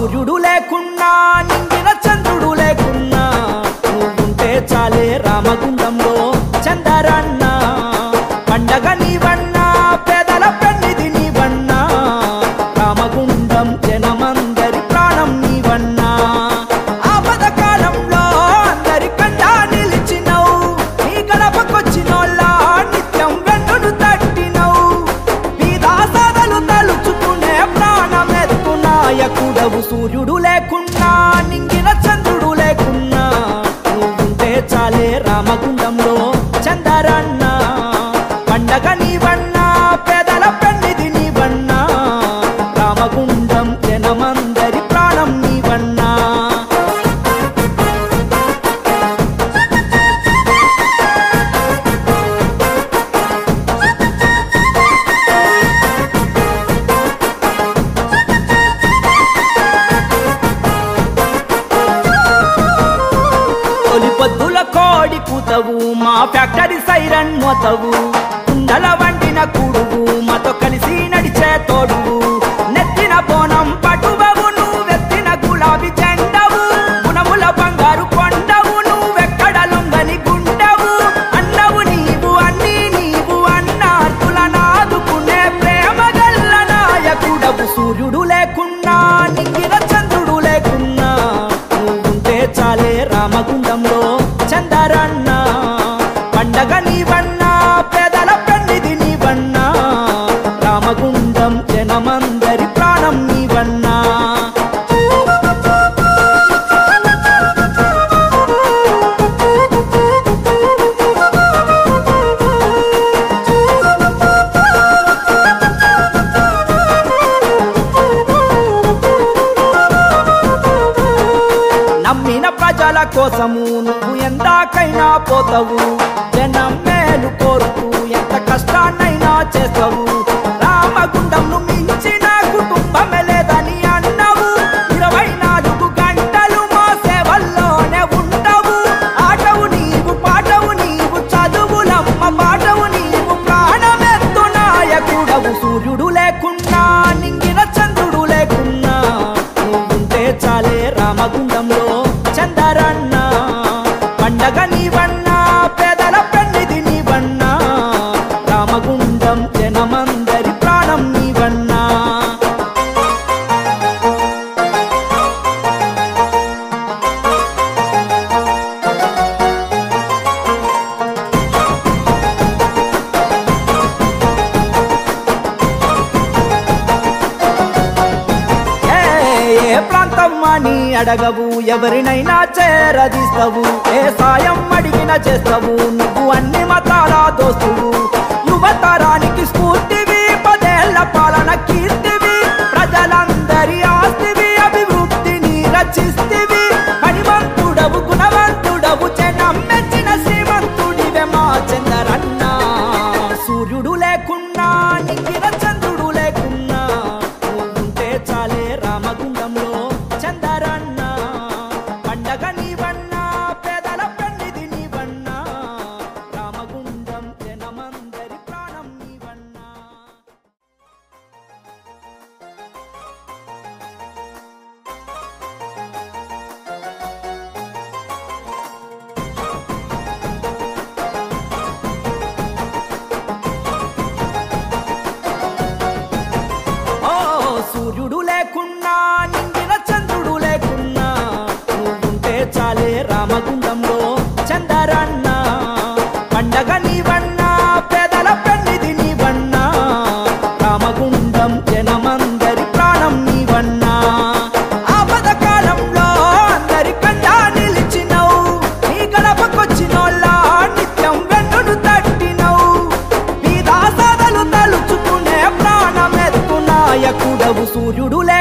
సూర్యుడు లేకున్నా నింగిన చంద్రుడు లేకున్నా నువ్వుంటే చాలే రామగుండంలో చందరన్న పండగ నీవన్నా పేదల పెన్నిది నీవన్నా రామగుండం జనమందరి ప్రాణం నీవన్నా ఆపద కాలంలో అందరి కండా నిలిచినవు నీ గడపకొచ్చినోళ్ళ నిత్యం వెన్నును తట్టినవు వీదాసాదలు తలుచుకునే ప్రాణమెత్తు నాయకుడవు సూర్యుడు లేకున్నా నింగిన చంద్రుడు లేకున్నా నువ్వుంటే చాలే రామగుండంలో చందరన్న పండగ నీవన్నా పేదల పెన్నిది నీవన్నా రామగుండం జనమందరి ప్రాణం నీవన్నా తొలి పొద్దుల కోడి కూతవు మా ఫ్యాక్టరీ సైరన్ మోతవు కుండల వండిన కూడువు మాతో కలిసి నడిచే తోడువు నెత్తిన బోనం పటువవు నువ్వెత్తిన గులాబీ చెండవు గుణముల బంగారు కొండవు నువ్వెక్కడ లొంగని గుండవు అన్నవు నీవు అన్ని నీవు అన్నార్తుల నాదుకునే ప్రేమ గల్ల నాయకుడవు సూర్యుడు లేకున్నా నింగిన చంద్రుడు లేకున్నా నువ్వుంటే చాలే రామగుండంలో చందరన్న పండగ నీవన్నా పేదల పెన్నిది నీవన్నా రామగుండం జనమందరి ప్రాణం నీవన్నా నమ్మిన ప్రజల కోసము నువ్వు ఎందాకైనా పోతావు జనం మేలు కోరుతూ ఎంత కష్టాన్నైనా చేస్తావు రామగుండంను మించిన కుటుంబమే లేదని అన్నావు ఇరవై నాలుగు గంటలు మా సేవల్లోనే ఉంటావు ఆటవు నీవు పాటవు నీవు చదువులమ్మ పాటవు నీవు ప్రాణమెత్తు నాయకుడవు సూర్యుడు లేకున్నా నింగిన చంద్రుడు లేకున్నా నువ్వుంటే చాలే రామగుండంలో చందరన్న పండగ నీవన్నా పేదల పెన్నిది నీవన్నా రామగుండం జనమందరి ప్రాణం నీవన్నా ఏ ఏ ప్రాంతం అని అడగవు ఎవరినైనా చేరదీస్తావు ఏ సాయం అడిగిన చేస్తావు నువ్వు అన్ని మతాల దోస్తువు యువతరానికి స్ఫూర్తివి పదేళ్ల పాలన కీర్తివి ప్రజలందరి ఆస్తివి అభివృద్ధిని రచిస్తివి హనుమంతుడవు గుణవంతుడవు జనం మెచ్చిన శ్రీమంతుడివే మా చందరన్న సూర్యుడు లేకున్నా నింగిన చంద్రుడు లేకున్నా నువ్వుంటే చాలే రామగుండంలో చందరన్న పండగ నీవన్నా పేదల పెన్నిది నీవన్నా రామగుండం జనమందరి ప్రాణం నీవన్నా ఓ సూర్యుడు లేకున్నా నింగిన చంద్రుడు లేకున్నా నువ్వుంటే చాలే రామగుండంలో చందరన్న పండగ నీవన్నా పేదల పెన్నిది నీవన్నా రామగుండం జనమందరి ప్రాణం నీవన్నా ఆపద కాలంలో అందరి కండా నిలిచినవు నీ గడపకొచ్చినోళ్ళ నిత్యం వెన్నును తట్టినవు వీదాసాదలు తలుచుకునే ప్రాణమెత్తు నాయకుడవు సూర్యుడు లే